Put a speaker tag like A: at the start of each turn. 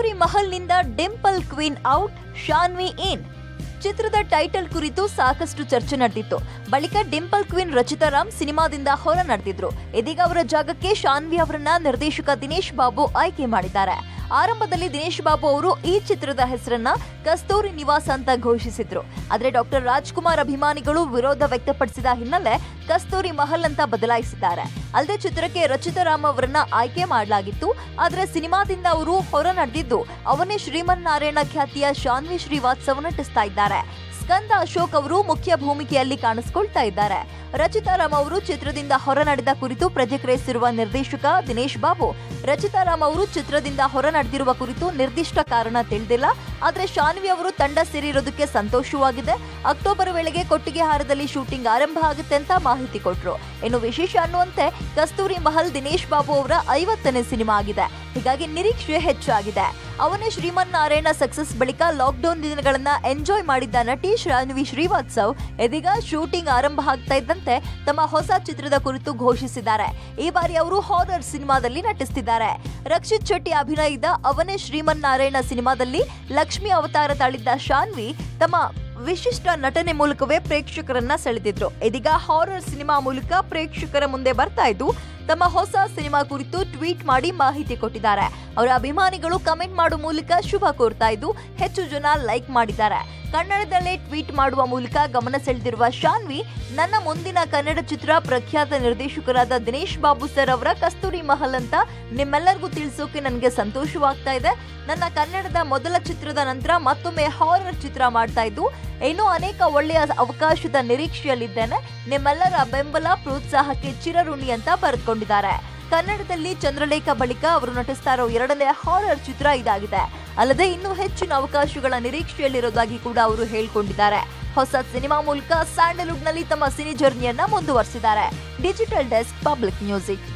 A: ಕಸ್ತೂರಿ ಮಹಲ್ನಿಂದ Dimple Queen out Shanvi in ಚಿತ್ರದ title ಕುರಿತು ಸಾಕಷ್ಟು ಚರ್ಚೆ ನಡೆದಿತ್ತು ಬಳಿಕ ಡಿಂಪಲ್ ಕ್ವೀನ್ ರಚಿತಾ ರಾಮ್ ಸಿನಿಮಾದಿಂದ ಹೊರ ನಡೆದಿದ್ರು ಇದೀಗ ಅವರ ಜಾಗಕ್ಕೆ ಶಾನ್ವಿ ಅವರನ್ನ ನಿರ್ದೇಶಕ ದಿನೇಶ್ ಬಾಬು ಆಯ್ಕೆ ಮಾಡಿದ್ದಾರೆ ಆರಂಭದಲ್ಲಿ ದಿನೇಶ್ ಬಾಬು ಅವರು ಈ ಚಿತ್ರದ ಹೆಸರನ್ನ ಕಸ್ತೂರಿ ನಿವಾಸ್ ಅಂತ ಘೋಷಿಸಿದ್ರು ಆದ್ರೆ ಡಾಕ್ಟರ್ ರಾಜ್ಕುಮಾರ್ ಅಭಿಮಾನಿಗಳು ವಿರೋಧ ವ್ಯಕ್ತಪಡಿಸಿದ ಹಿನ್ನೆಲೆ ಕಸ್ತೂರಿ ಮಹಲ್ ಅಂತ ಬದಲಾಯಿಸಿದ್ದಾರೆ ಅಲ್ಲದೆ ಚಿತ್ರಕ್ಕೆ ರಚಿತಾ ರಾಮ್ ಅವರನ್ನ ಆಯ್ಕೆ ಮಾಡಲಾಗಿತ್ತು ಆದ್ರೆ ಸಿನಿಮಾದಿಂದ ಅವರು ಹೊರ ನಡೆದಿದ್ದು ಅವನೇ ಶ್ರೀಮನ್ನಾರಾಯಣ ಖ್ಯಾತಿಯ ಶಾನ್ವಿ ಶ್ರೀವಾತ್ಸವ ನಟಿಸ್ತಾ ಇದ್ದಾರೆ ಸ್ಕಂದ ಅಶೋಕ್ ಅವರು ಮುಖ್ಯ ಭೂಮಿಕೆಯಲ್ಲಿ ಕಾಣಿಸ್ಕೊಳ್ತಾ ಇದ್ದಾರೆ ರಚಿತಾ ರಾಮ್ ಅವರು ಚಿತ್ರದಿಂದ ಹೊರ ನಡೆದ ಕುರಿತು ಪ್ರತಿಕ್ರಿಯಿಸಿರುವ ನಿರ್ದೇಶಕ ದಿನೇಶ್ ಬಾಬು ರಚಿತಾ ರಾಮ್ ಅವರು ಚಿತ್ರದಿಂದ ಹೊರ ನಡೆದಿರುವ ಕುರಿತು ನಿರ್ದಿಷ್ಟ ಕಾರಣ ತಿಳಿದಿಲ್ಲ ಆದ್ರೆ ಶಾನ್ವಿ ಅವರು ತಂಡ ಸೇರಿರೋದಕ್ಕೆ ಸಂತೋಷವಾಗಿದೆ ಅಕ್ಟೋಬರ್ ವೇಳೆಗೆ ಕೊಟ್ಟಿಗೆಹಾರದಲ್ಲಿ ಶೂಟಿಂಗ್ ಆರಂಭ ಆಗುತ್ತೆ ಅಂತ ಮಾಹಿತಿ ಕೊಟ್ರು ಇನ್ನು ವಿಶೇಷ ಅನ್ನುವಂತೆ ಕಸ್ತೂರಿ ಮಹಲ್ ದಿನೇಶ್ ಬಾಬು ಅವರ ಐವತ್ತನೇ ಸಿನಿಮಾ ಆಗಿದೆ ಹೀಗಾಗಿ ನಿರೀಕ್ಷೆ ಹೆಚ್ಚಾಗಿದೆ ಅವನೇ ಶ್ರೀಮನ್ನಾರಾಯಣ ಸಕ್ಸಸ್ ಬಳಿಕ ಲಾಕ್ಡೌನ್ ದಿನಗಳನ್ನ ಎಂಜಾಯ್ ಮಾಡಿದ್ದ ನಟಿ ಶಾನ್ವಿ ಶ್ರೀವಾತ್ಸವ್ ಇದೀಗ ಶೂಟಿಂಗ್ ಆರಂಭ ಆಗ್ತಾ ಇದ್ದಂತೆ ತಮ್ಮ ಹೊಸ ಚಿತ್ರದ ಕುರಿತು ಘೋಷಿಸಿದ್ದಾರೆ ಈ ಬಾರಿ ಅವರು ಹಾರರ್ ಸಿನಿಮಾದಲ್ಲಿ ನಟಿಸ್ತಿದ್ದಾರೆ ರಕ್ಷಿತ್ ಶೆಟ್ಟಿ ಅಭಿನಯದ ಅವನೇ ಶ್ರೀಮನ್ನಾರಾಯಣ ಸಿನಿಮಾದಲ್ಲಿ ಲಕ್ಷ್ಮಿ ಅವತಾರ ತಾಳಿದ್ದ ಶಾನ್ವಿ ತಮ್ಮ ವಿಶಿಷ್ಟ ನಟನೆ ಮೂಲಕವೇ ಪ್ರೇಕ್ಷಕರನ್ನ ಸೆಳೆದಿದ್ರು ಇದೀಗ ಹಾರರ್ ಸಿನಿಮಾ ಮೂಲಕ ಪ್ರೇಕ್ಷಕರ ಮುಂದೆ ಬರ್ತಾ ಇದ್ದು ತಮ್ಮ ಹೊಸ ಸಿನಿಮಾ ಕುರಿತು ಟ್ವೀಟ್ ಮಾಡಿ ಮಾಹಿತಿ ಕೊಟ್ಟಿದ್ದಾರೆ ಅವರ ಅಭಿಮಾನಿಗಳು ಕಮೆಂಟ್ ಮಾಡುವ ಮೂಲಕ ಶುಭ ಕೋರ್ತಾ ಇದ್ದು ಹೆಚ್ಚು ಜನ ಲೈಕ್ ಮಾಡಿದ್ದಾರೆ ಕನ್ನಡದಲ್ಲೇ ಟ್ವೀಟ್ ಮಾಡುವ ಮೂಲಕ ಗಮನ ಸೆಳೆದಿರುವ ಶಾನ್ವಿ ನನ್ನ ಮುಂದಿನ ಕನ್ನಡ ಚಿತ್ರ ಪ್ರಖ್ಯಾತ ನಿರ್ದೇಶಕರಾದ ದಿನೇಶ್ ಬಾಬು ಸರ್ ಅವರ ಕಸ್ತೂರಿ ಮಹಲ್ ಅಂತ ನಿಮ್ಮೆಲ್ಲರಿಗೂ ತಿಳಿಸೋಕೆ ನನಗೆ ಸಂತೋಷವಾಗ್ತಾ ಇದೆ ನನ್ನ ಕನ್ನಡದ ಮೊದಲ ಚಿತ್ರದ ನಂತರ ಮತ್ತೊಮ್ಮೆ ಹಾರರ್ ಚಿತ್ರ ಮಾಡ್ತಾ ಇದ್ದು ಇನ್ನೂ ಅನೇಕ ಒಳ್ಳೆಯ ಅವಕಾಶದ ನಿರೀಕ್ಷೆಯಲ್ಲಿದ್ದೇನೆ ನಿಮ್ಮೆಲ್ಲರ ಬೆಂಬಲ ಪ್ರೋತ್ಸಾಹಕ್ಕೆ ಚಿರಋಣಿ ಅಂತ ಬರೆದುಕೊಂಡಿದ್ದಾರೆ ಕನ್ನಡದಲ್ಲಿ ಚಂದ್ರಲೇಖ ಬಳಿಕ ಅವರು ನಟಿಸ್ತಾ ಇರೋ ಎರಡನೇ ಹಾರರ್ ಚಿತ್ರ ಇದಾಗಿದೆ ಅಲ್ಲದೆ ಇನ್ನೂ ಹೆಚ್ಚಿನ ಅವಕಾಶಗಳ ನಿರೀಕ್ಷೆಯಲ್ಲಿರೋದಾಗಿ ಕೂಡ ಅವರು ಹೇಳ್ಕೊಂಡಿದ್ದಾರೆ ಹೊಸ ಸಿನಿಮಾ ಮೂಲಕ ಸ್ಯಾಂಡಲ್ವುಡ್ನಲ್ಲಿ ತಮ್ಮ ಸಿನಿ ಜರ್ನಿಯನ್ನ ಮುಂದುವರಿಸಿದ್ದಾರೆ ಡಿಜಿಟಲ್ ಡೆಸ್ಕ್ ಪಬ್ಲಿಕ್ ಮ್ಯೂಸಿಕ್